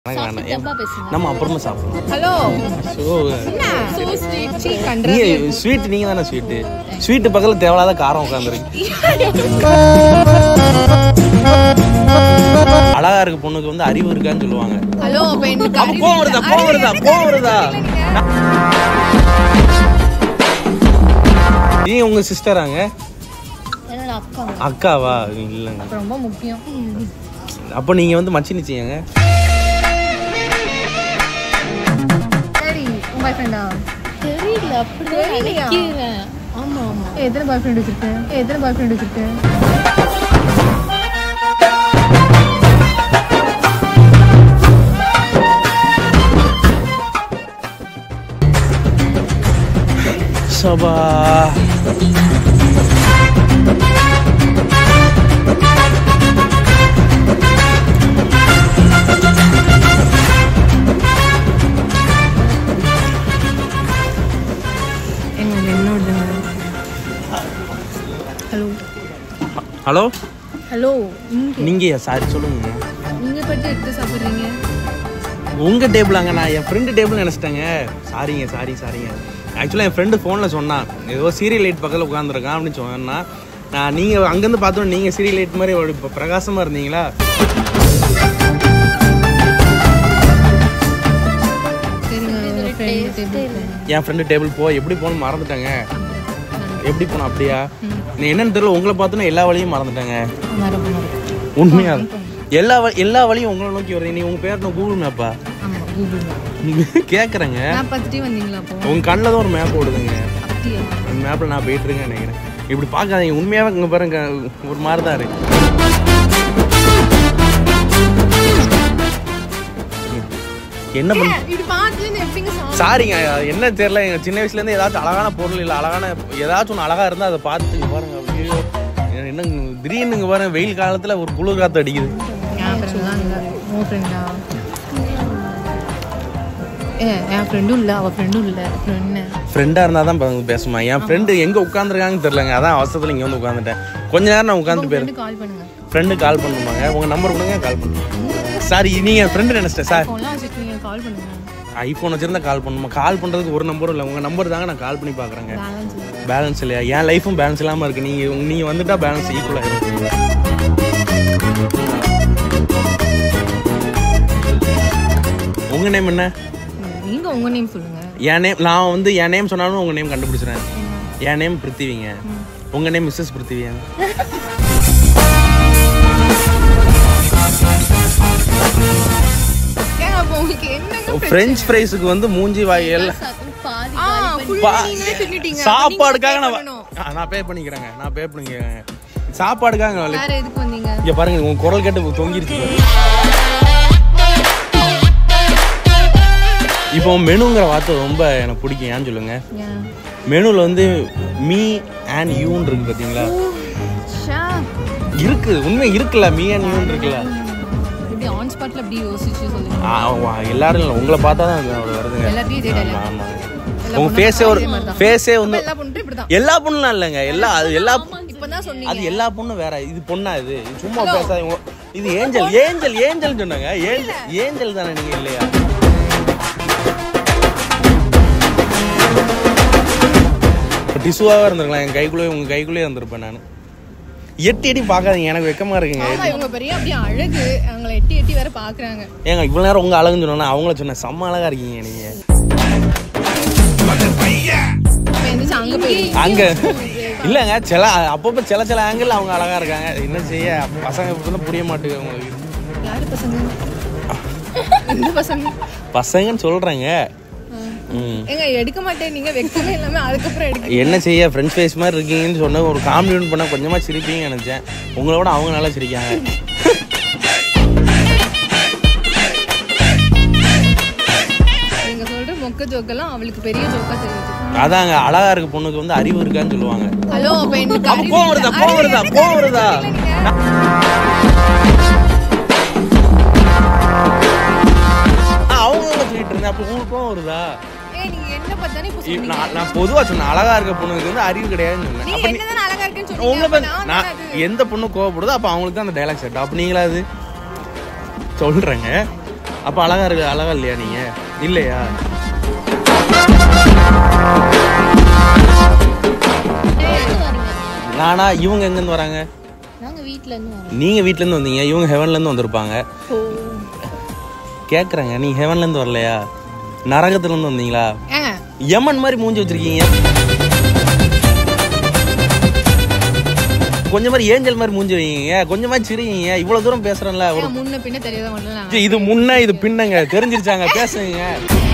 எனக்கு வேணாம் தப்பா பேசுங்க நம்ம அப்புறமா சாப்பிடலாம் ஹலோ ஸோ சோ ஸ்வீட் சீ நீ கண்டறது ஸ்வீட் நீங்க தானே ஸ்வீட்டு ஸ்வீட்டு பக்கத்தில் தேவையில்லாத காரம் உட்காந்துருக்கு அழகா இருக்க பொண்ணுக்கு வந்து அறிவு இருக்கான்னு சொல்லுவாங்க ஹலோ அப்ப எனக்கு அப்ப கோவம் வருதா கோவம் வருதா கோவம் வருதா நீ உங்க சிஸ்டராங்க என்னோட அக்கா அக்காவா இல்லைங்க அப்ப ரொம்ப முக்கியம் அப்போ நீங்க வந்து மச்சி நிச்சயங்க சரி உங்க பாய் ஃப்ரெண்டா தெரியல அப்படிதான் தெரியலையா? நினைக்கிறேன் ஆமா ஆமா எத்தனை பாய் ஃப்ரெண்ட் வச்சிருக்க எத்தனை பாய் ஃப்ரெண்ட் வச்சிருக்க சபா எங்க என்னோட ஹலோ ஹலோ ஹலோ இங்க நீங்க சாரி சொல்லுங்க நீங்க பட்டு எடுத்து சாப்பிடுறீங்க உங்க டேபிளாங்க நான் என் ஃப்ரெண்டு டேபிள் நினைச்சிட்டேங்க சாரிங்க சாரி சாரிங்க ஆக்சுவலாக என் ஃப்ரெண்டு ஃபோனில் சொன்னான் ஏதோ சீரியல் லைட் பக்கத்தில் உட்காந்துருக்கான் அப்படின்னு சொன்னா நான் நீங்கள் அங்கேருந்து பார்த்தோம் நீங்கள் சீரியல் லைட் மாதிரி ஒரு இப்ப பிரகாசமா இருந்தீங்களா சரிங்க உங்க ஃப்ரெண்ட் டேபிள் என் ஃப்ரெண்டு டேபிள் போ எப்படி போகணும் மறந்துட்டேங்க எப்படி போனோம் அப்படியா நீ என்னன்னு தெரியல உங்களை பார்த்தோன்னா எல்லா வழியும் மறந்துட்டேங்க மரபு மரபு உண்மையா எல்லா வழி எல்லா வழியும் உங்களை நோக்கி வருது நீ உங்க பேர் என்ன கூகுள் மேப்பா ஆமா கூகுள் மேப் கேட்குறேங்க நான் பார்த்துட்டே வந்தீங்களா அப்போ உங்க கண்ணில் தான் ஒரு மேப் ஓடுதுங்க அப்படியா அந்த மேப்பில் நான் போயிட்டு இருக்கேன் நினைக்கிறேன் இப்படி பார்க்காதீங்க உண்மையாகவே இங்கே பாருங்க ஒரு மாதிரி தான் இருக்கு என்ன பண்ண இப்படி பார்த்து எப்படிங்க சாப்பிட சாரிங்க என்ன தெரியல எங்க சின்ன வயசுல இருந்து ஏதாச்சும் அழகான பொருள் இல்லை அழகான ஏதாச்சும் ஒன்று அழகா இருந்தா அதை பார்த்து இங்க பாருங்க ஐயோ என்ன திடீர்னு இங்க பாருங்க வெயில் காலத்துல ஒரு குளிர் காத்து அடிக்குது என் ஃப்ரெண்ட்லாம் இல்லை உன் ஃப்ரெண்டா ஏ என் ஃப்ரெண்டும் இல்லை அவள் ஃப்ரெண்டும் இல்லை அப்புறம் என்ன ஃப்ரெண்டா இருந்தா தான் பே- பேசுமா என் ஃப்ரெண்டு எங்க உட்காந்துருக்காங்கன்னு தெரியலங்க அதான் அவசரத்துல இங்க வந்து உட்காந்துட்டேன் கொஞ்ச நேரம் நான் உட்காந்து போயிரு ஃப்ரெண்டு கால் பண்ணுங்க ஃப்ரெண்டு கால் பண்ணுவாங்க உங்க நம்பர் கொடுங்க கால் பண்ணுங்க சாரி நீங்க ஃப்ரெண்டு நினைச்சிட்டேன் சார் ஃபோன்லாம் வச்சுருக்கீங்க கால் பண்ணுங்க ஐஃபோன் வச்சிருந்தா கால் பண்ணுமா கால் பண்றதுக்கு ஒரு நம்பரும் இல்லை உங்க நம்பர் தாங்க நான் கால் பண்ணி பாக்குறேங்க பேலன்ஸ் இல்லை பேலன்ஸ் இல்லையா என் லைஃபும் பேலன்ஸ் இல்லாம இருக்கு நீங்க நீங்க வந்துட்டா பேலன்ஸ் ஈக்குவல் ஆயிரும் உங்க நேம் என்ன நீங்கள் உங்கள் நேம் சொல்லுங்கள் என் நேம் நான் வந்து என் நேம் சொன்னாலும் உங்க நேம் கண்டுபிடிச்சிடுறேன் என் நேம் பிருத்திவிங்க உங்க நேம் மிஸ்ஸஸ் பிருத்திவியா ஏங்க அப்போ உங்களுக்கு என்னங்க ஃப்ரெஞ்ச் ஃப்ரைஸுக்கு வந்து மூஞ்சி வாய் எல்லாம் பாதி ஆ ஃபுல் பா- நீங்களே தின்னுட்டீங்க சாப்பாடுக்காக நான் பண்ணணும். ஆ, நான் பே பண்ணிக்கிறேங்க நான் பே பண்ணிக்கிறேங்க சாப்பாடுக்காக நான் வேற எதுக்கு வந்தீங்க இங்க பாருங்க உங்க குரல் கேட்டு தொங்கிருச்சு பாருங்க. இப்போ மெனுங்கிற வார்த்தை ரொம்ப எனக்கு பிடிக்கும் ஏன்னு சொல்லுங்க ஏன் மெனுல வந்து மீ அண்ட் யூன்னு இருக்கு பாத்தீங்களா ஷா இருக்கு உண்மை இருக்குல்ல மீ அண்ட் யூன்னு இருக்குல்ல இப்படி ஆன் ஸ்பாட்ல அப்படி யோசிச்சு சொல்லுங்க ஆ, வா, எல்லாரும் இல்லை உங்களை பார்த்தா தான் அது வருதுங்க எல்லாத்தையும் இதே ஆமா, dialogue. ஆமா. எல்லா உங்க பொண்ணும் ஃபேஸே ஒரு அதே மாதிரி தான். ஃபேஸே வந்து எல்லா பொண்ணும் இப்படிதான் எல்லா பொண்ணும் இல்லைங்க எல்லா அது எல்லா இப்பதான் சொன்னீங்க அது எல்லா பொண்ணும் வேற இது பொண்ணா இது இது சும்மா பேசாதீங்க இது ஏஞ்சல் ஏஞ்சல் ஏஞ்சல் சொன்னாங்க ஏஞ்சல் ஏஞ்சல் தானே நீங்க இல்லையா டிசுவாக இருந்திருக்கலாம் என் கைக்குள்ளே உங்க கைக்குள்ளே இருந்திருப்பேன் நான் எட்டி எட்டி பார்க்காதீங்க எனக்கு வெக்கமா இருக்குங்க ஆமா இவங்க பெரிய அப்படியே அழகு அவங்கள எட்டி எட்டி வேற பாக்குறாங்க ஏங்க இவ்வளவு நேரம் உங்க அழகுன்னு சொன்னா அவங்கள சொன்னேன் செம்ம அழகா இருக்கீங்க நீங்க இப்ப எந்திரிச்சு அங்க போய் அங்க இல்லைங்க சில அப்பப்போ சில சில ஆங்கிள் அவங்க அழகா இருக்காங்க என்ன செய்ய பசங்க இப்ப தான் புரிய மாட்டேங்குது உங்களுக்கு யாரு பசங்க இந்த பசங்க பசங்கன்னு சொல்றேங்க ம் ஏங்க எடுக்க மாட்டேன் நீங்க வெக்கமே இல்லாம அதுக்கப்புறம் எடுக்க என்ன செய்ய ஃப்ரெண்ட்ஸ் ஃபேஸ் மாதிரி இருக்கீங்கன்னு சொன்ன ஒரு காம்ப்ளிமெண்ட் பண்ண கொஞ்சமா சிரிப்பீங்கன்னு நினைச்சேன் உங்களோட அவங்க நல்லா சிரிக்காங்க நீங்க சொல்ற மொக்க ஜோக்கெல்லாம் அவளுக்கு பெரிய ஜோக்கா தெரியுது அதாங்க அழகா இருக்க பொண்ணுக்கு வந்து அறிவு இருக்கான்னு சொல்லுவாங்க ஹலோ அப்ப எனக்கு அப்ப கோவம் வருதா கோவம் வருதா கோவம் வருதா நான் அவங்க சொல்லிட்டு இருந்தேன் அப்ப உங்களுக்கு கோவம் வருதா ஏய் நீங்க என்ன பார்த்தானே இப்ப இ- சொன்னீங்க நான் நான் பொதுவா சொன்னேன் அழகா இருக்க பொண்ணுக்கு வந்து அறிவு கிடையாதுன்னு சொன்னேன் நீங்க அப்ப நீ- என்னதான் அழகா இருக்குன்னு உங்களை சொன்னீங்க பத்தி- அப்ப நான் நான் தானே அது. எந்த பொண்ணு கோவப்படுதோ அப்ப அவங்களுக்கு தான் அந்த டைலாக் செட் அப்ப நீங்களா அது சொல்றேங்க அப்ப அழகா இருக்கு அழகா இல்லையா நீங்க இல்லையா எங்க வரீங்க நானா இவங்க எங்கேருந்து வராங்க நாங்க வீட்ல இருந்து வரோம் நீங்க வீட்ல இருந்து வந்தீங்க இவங்க ஹெவன்ல இருந்து வந்திருப்பாங்க ஓ கேக்குறேங்க நீ ஹெவன்ல இருந்து வரலையா நரகத்துல இருந்து வந்தீங்களா ஏங்க யமன் மாதிரி மூஞ்சி வச்சிருக்கீங்க கொஞ்சம் மாதிரி ஏஞ்சல் மாதிரி மூஞ்சி வைங்க கொஞ்சமா சிரிங்க இவ்வளவு தூரம் பேசுறேன்ல ஒரு ஏங்க, முன்ன பின்ன தெரியாத ஒண்ணு நான் இது முன்ன இது பின்னங்க தெரிஞ்சிருச்சாங்க பேசுங்க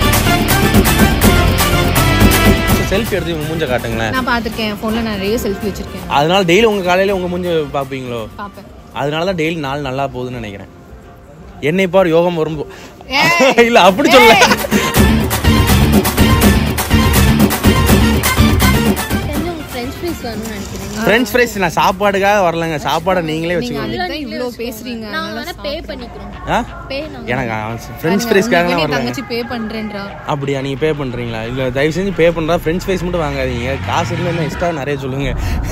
செல்ஃபி எடுத்து உங்க மூஞ்ச காட்டுங்களேன் நான் பார்த்திருக்கேன் ஃபோன்ல நிறைய செல்ஃபி வச்சிருக்கேன் அதனால டெய்லி உங்க காலையில உங்க மூஞ்ச பாப்பீங்களோ பாப்பேன் அதனால தான் டெய்லி நாள் நல்லா போகுதுன்னு நினைக்கிறேன் என்னை பார் யோகம் வரும் ஏய். இல்ல அப்படி சொல்ல தெரிஞ்சு உங்க ஃப்ரெஞ்ச் ஃப்ரைஸ் வேணும்னு நினைக்கிறேன் ஃப்ரெஞ்ச் ஃப்ரைஸ் நான் சாப்பாடுக்காக வரலங்க சாப்பாடை நீங்களே நீங்க வச்சுக்கோங்க அதுக்கு தான் இவ்ளோ பேசுறீங்க நாங்க வேணா பே பண்ணிக்கிறோம் ஆ பே நாங்க எனக்கு ஃப்ரெஞ்ச் ஃப்ரைஸ்க்காக தான் உங்க வரலங்க தங்கச்சி பே பண்றேன்றா அப்படியா நீங்க பே பண்றீங்களா இல்ல தயவு செஞ்சு பே பண்றா ஃப்ரெஞ்ச் ஃப்ரைஸ் மட்டும் வாங்காதீங்க காசு இருந்தா எக்ஸ்ட்ரா நிறைய சொல்லுங்க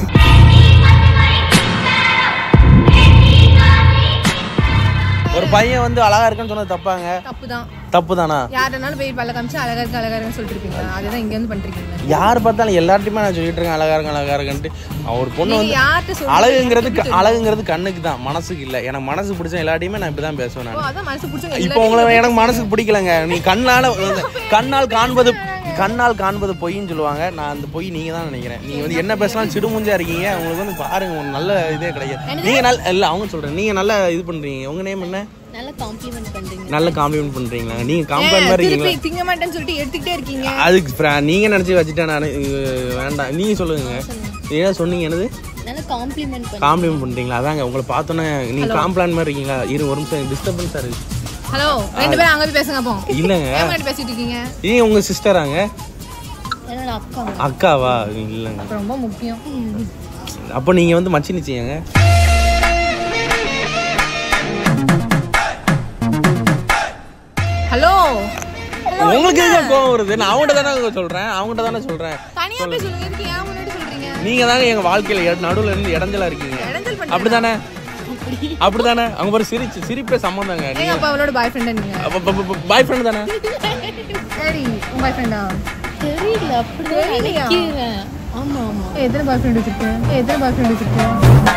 ஒரு பையன் வந்து அழகா இருக்குன்னு சொன்னது தப்பாங்க தப்பு தான் தப்பு தானா யாருனாலும் போய் பல்ல காமிச்சு அழகா இருக்கு அழகா இருக்குன்னு சொல்லிட்டு இருப்பீங்களா அதுதான் இங்க வந்து பண்றீங்க யார் பார்த்தாலும் எல்லார்ட்டையுமே நான் சொல்லிட்டு இருக்கேன் அழகா இருக்கும் அழகா இருக்குன்ட்டு ஒரு பொண்ணு நீங்க வந்து யார்கிட்ட சொல்றீங்க அழகுங்கிறது க- அழகுங்கிறது கண்ணுக்கு தான் மனசுக்கு இல்ல எனக்கு மனசு பிடிச்ச எல்லாத்தையுமே நான் இப்படிதான் பேசுவேன் ஓ நான் அதான் மனசு பிடிச்சவங்க இப்போ உங்களை எனக்கு மனசுக்கு பிடிக்கலங்க நீ கண்ணால கண்ணால் காண்பது கண்ணால் காண்பது பொய்ன்னு சொல்லுவாங்க நான் அந்த பொய் நீங்க தான் நினைக்கிறேன் நீங்க வந்து என்ன பேசலாம் சிடுமுஞ்சா இருக்கீங்க உங்களுக்கு வந்து பாருங்க ஒரு நல்ல இதே கிடையாது நீங்க நல்ல இல்ல அவங்க சொல்றேன் நீங்க நல்லா இது பண்றீங்க உங்க நேம் என்ன நல்லா காம்ப்ளிமெண்ட் பண்றீங்க நல்ல காம்ப்ளிமெண்ட் பண்றீங்களா நீங்க காம்ப்ளிமெண்ட் மாதிரி திருப்பி இருக்கீங்களா திங்க மாட்டேன்னு சொல்லிட்டு எடுத்துக்கிட்டே இருக்கீங்க அதுக்கு fra- நீங்க நினைச்சு வச்சுட்டேன் நான் வேண்டாம் நீங்க சொல்லுங்க ஏதோ சொன்னீங்க என்னது நல்லா காம்ப்ளிமெண்ட் பண்ண காம்ப்ளிமெண்ட் பண்றீங்களா அதாங்க உங்களை பார்த்தோன்னே நீங்க காம்ப்ளான் மாதிரி இருக்கீங்களா இரு ஒரு நிமிஷம் டிஸ்டர்பன்ஸா இருக்கு ஹலோ ரெண்டு பேரும் அங்க போய் பேசுங்க அப்போ இல்லைங்க ஏன் முன்னாடி பேசிட்டு இருக்கீங்க நீங்க உங்க சிஸ்டராங்க என்னோட அக்கா அக்காவா இல்லைங்க அப்ப ரொம்ப முக்கியம் அப்போ நீங்க வந்து மச்சி நிச்சயங்க ஹலோ உங்களுக்கு எதுக்கு கோவம் வருது நான் அவங்ககிட்ட தானே சொல்றேன் அவங்ககிட்ட தானே சொல்றேன் தனியா போய் சொல்லுங்க எதுக்கு ஏன் முன்னாடி சொல்றீங்க நீங்க தாங்க எங்க வாழ்க்கையில எட- நடுவுல இருந்து இடைஞ்சலா இருக்கீங்க இடைஞ்சல் பண்றீங்க. அப்படிதானே அப்படிதானே அவங்க ஒரு சிரிச்சு சிரிப்பே சம்மந்தங்க ஏங்க அப்ப அவளோட பாய் ஃப்ரெண்ட் நீங்க பாய் ஃப்ரெண்ட் தானே சரி உங்க பாய் ஃப்ரெண்டா தெரியல அப்படிதான் தெரியலையா? நினைக்கிறேன் ஆமா ஆமா எத்தனை பாய் ஃப்ரெண்ட் வச்சிருக்கேன் எத்தனை பாய் ஃப்ரெண்ட் வச்சிருக்கேன்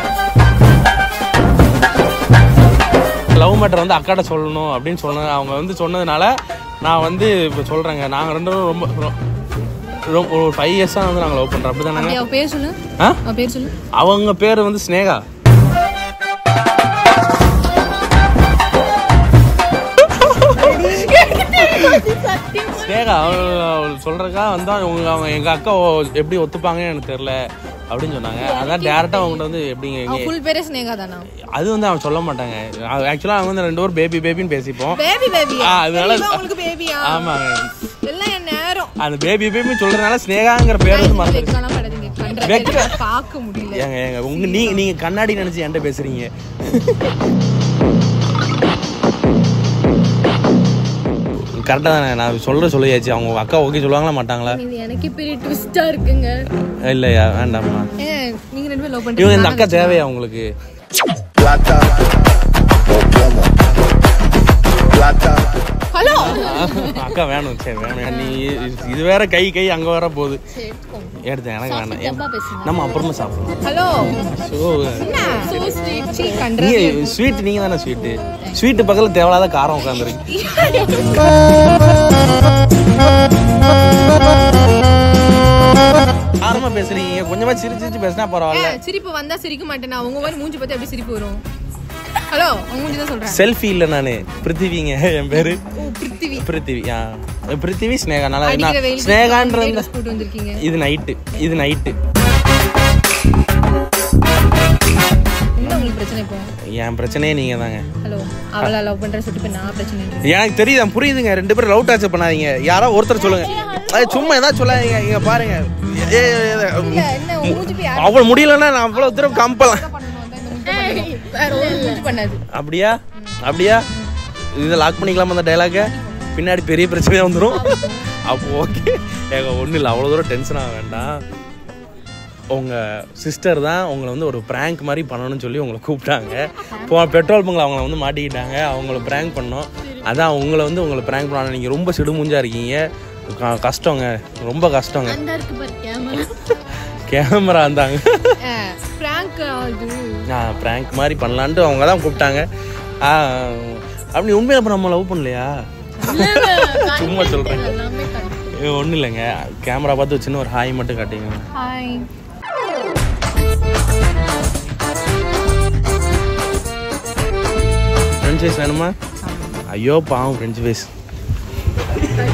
லவ் மேட்டர் வந்து அக்காட்ட சொல்லணும் அப்படின்னு சொன்ன அவங்க வந்து சொன்னதுனால நான் வந்து இப்போ சொல்றேங்க நாங்க ரெண்டு பேரும் ரொம்ப ரொ- ரொம்ப ஒரு ஃபைவ் இயர்ஸாக வந்து நாங்கள் லவ் பண்றோம் அப்படிதானங்க அப்படியே அவ பேர் சொல்லு ஆ அவ பேர் சொல்லு அவங்க பேர் வந்து ஸ்னேகா ஸ்னேகா அவள் அவள் சொல்றக்கா வந்தா உங்க அவங்க எங்க அக்கா ஓ- எப்படி ஒத்துப்பாங்கன்னு எனக்கு தெரியல அப்படின்னு சொன்னாங்க அதான் டேரக்டா அவங்கள்ட்ட வந்து எப்படிங்க அவ ஃபுல் பேரே ஸ்னேகா தானா அது வந்து அவன் சொல்ல மாட்டாங்க ஆக்சுவலா அவங்க வந்து ரெண்டு பேரும் பேபி பேபின்னு பேசிப்போம் பேபி பேபி ஆ, அதனால- உங்களுக்கு பேபியா ஆமாங்க எல்லாம் என் நேரம் அந்த பேபி பேபி சொல்றதுனால ஸ்னேகாங்கிற பேர் வந்து மறந்துடுச்சு வெக்கலாம் படாதீங்க கண்ட வெக்க- பார்க்க முடியல ஏங்க ஏங்க உங்க நீங்க நீங்க கண்ணாடி நினைச்சு என்கிட்ட பேசுறீங்க கரெக்டாக தானே நான் சொல்ற சொல்லியாச்சு அவங்க அக்கா ஓகே சொல்லுவாங்களா மாட்டாங்களா இது எனக்கு பெரிய ட்விஸ்டா இருக்குங்க இல்லையா வேண்டாமா ஏங்க நீங்க ரெண்டு பேரும் லவ் இவங்க பண்றீங்க இந்த அக்கா தேவையா உங்களுக்கு Plata o plomo. Plata hello அக்கா வேணும் சரி வேணும் நீ இது வேற கை கை அங்க வேற போகுது சரி எடுத்துக்கோங்க எடுத்தேன் எனக்கு டப்பா வேணாம் பேசுங்க நம்ம அப்புறமா சாப்பிடலாம் ஹலோ ஸோ என்ன So sweet. சீ, கண்ட நீங்க ஸ்வீட் நீங்க தானே ஸ்வீட்டு ஸ்வீட்டு பக்கத்துல தேவையில்லாத காரம் உட்காந்துருக்கு காரமா பேசுறீங்க கொஞ்சமா சிரிச்சு சிரிச்சு பேசினா பரவாயில்ல ஏன், சிரிப்பு வந்தா சிரிக்க மாட்டேன் நான் உங்க மாதிரி மூஞ்சி பார்த்து எப்படி சிரிப்பு வரும் ஹலோ உங்க மூஞ்சி தான் சொல்றேன் செல்ஃபி இல்ல நானு பிருத்திவிங்க என் பேரு ஓ பிருத்திவி பிருத்திவி ஆ பிருத்திவி ஸ்னேகா நல்லா அடிக்கிற என்ன வெயிலுக்கு ஸ்னேகான்றது dress போட்டு வந்திருக்கீங்க இது நைட்டு இது நைட்டு என்ன உங்களுக்கு பிரச்சனை இப்போ என் பிரச்சனையே நீங்க தாங்க ஹலோ அவளை லவ் பண்ற சொல்லிட்டு இப்ப நான் பிரச்சனை இல்லை. எனக்கு தெரியுது புரியுதுங்க ரெண்டு பேரும் லவ் டார்ச்சர் பண்ணாதீங்க யாரோ ஒருத்தர் சொல்லுங்க அது சும்மா ஏதாவது சொல்லாதீங்க இங்க பாருங்க ஏ, ஏ, ஏ, இல்ல என்ன உன் மூஞ்சி போய் யார் அவ்வளவு முடியலன்னா நான் அவ்வளவு தூரம் கம்பலாம் பண்ணணும் வந்தா இந்த மூஞ்சி பண்ணணும். வேற ஒரு மூஞ்சி பண்ணாது அப்படியா அப்படியா இதை லாக் பண்ணிக்கலாமா அந்த டைலாக பின்னாடி பெரிய பிரச்சனையா வந்துடும் அப்போ ஓகே ஏங்க ஒன்றும் இல்லை அவ்வளோ தூரம் டென்ஷன் ஆக வேண்டாம் உங்கள் சிஸ்டர் தான் உங்களை வந்து ஒரு ப்ராங்க் மாதிரி பண்ணணும்னு சொல்லி உங்களை கூப்பிட்டாங்க இப்போ பெட்ரோல் பங்கில் அவங்கள வந்து மாட்டிக்கிட்டாங்க அவங்கள ப்ராங்க் பண்ணோம் அதான் உங்களை வந்து உங்களை ப்ராங்க் பண்ணணும் நீங்கள் ரொம்ப சிடுமுஞ்சா இருக்கீங்க க- கஷ்டங்க ரொம்ப கஷ்டங்க அந்த இருக்கு பாரு கேமரா கேமரா இருந்தாங்க பிராங்க் அது நான் ப்ராங்க் மாதிரி பண்ணலான்ட்டு அவங்க தான் கூப்பிட்டாங்க ஆ, அப்படி உண்மையில அப்போ நம்ம லவ் பண்ணலையா சும்மா சொல்கிறேன் எல்லாமே கண்டு ஒன்றும் இல்லைங்க கேமரா பார்த்து ஒரு சின்ன ஒரு ஹாய் மட்டும் காட்டிங்க ஹாய் ஃப்ரெஞ்ச் ஃபைஸ் வேணுமா ஐயோ பாவம் ஃப்ரெஞ்ச் ஃபைஸ்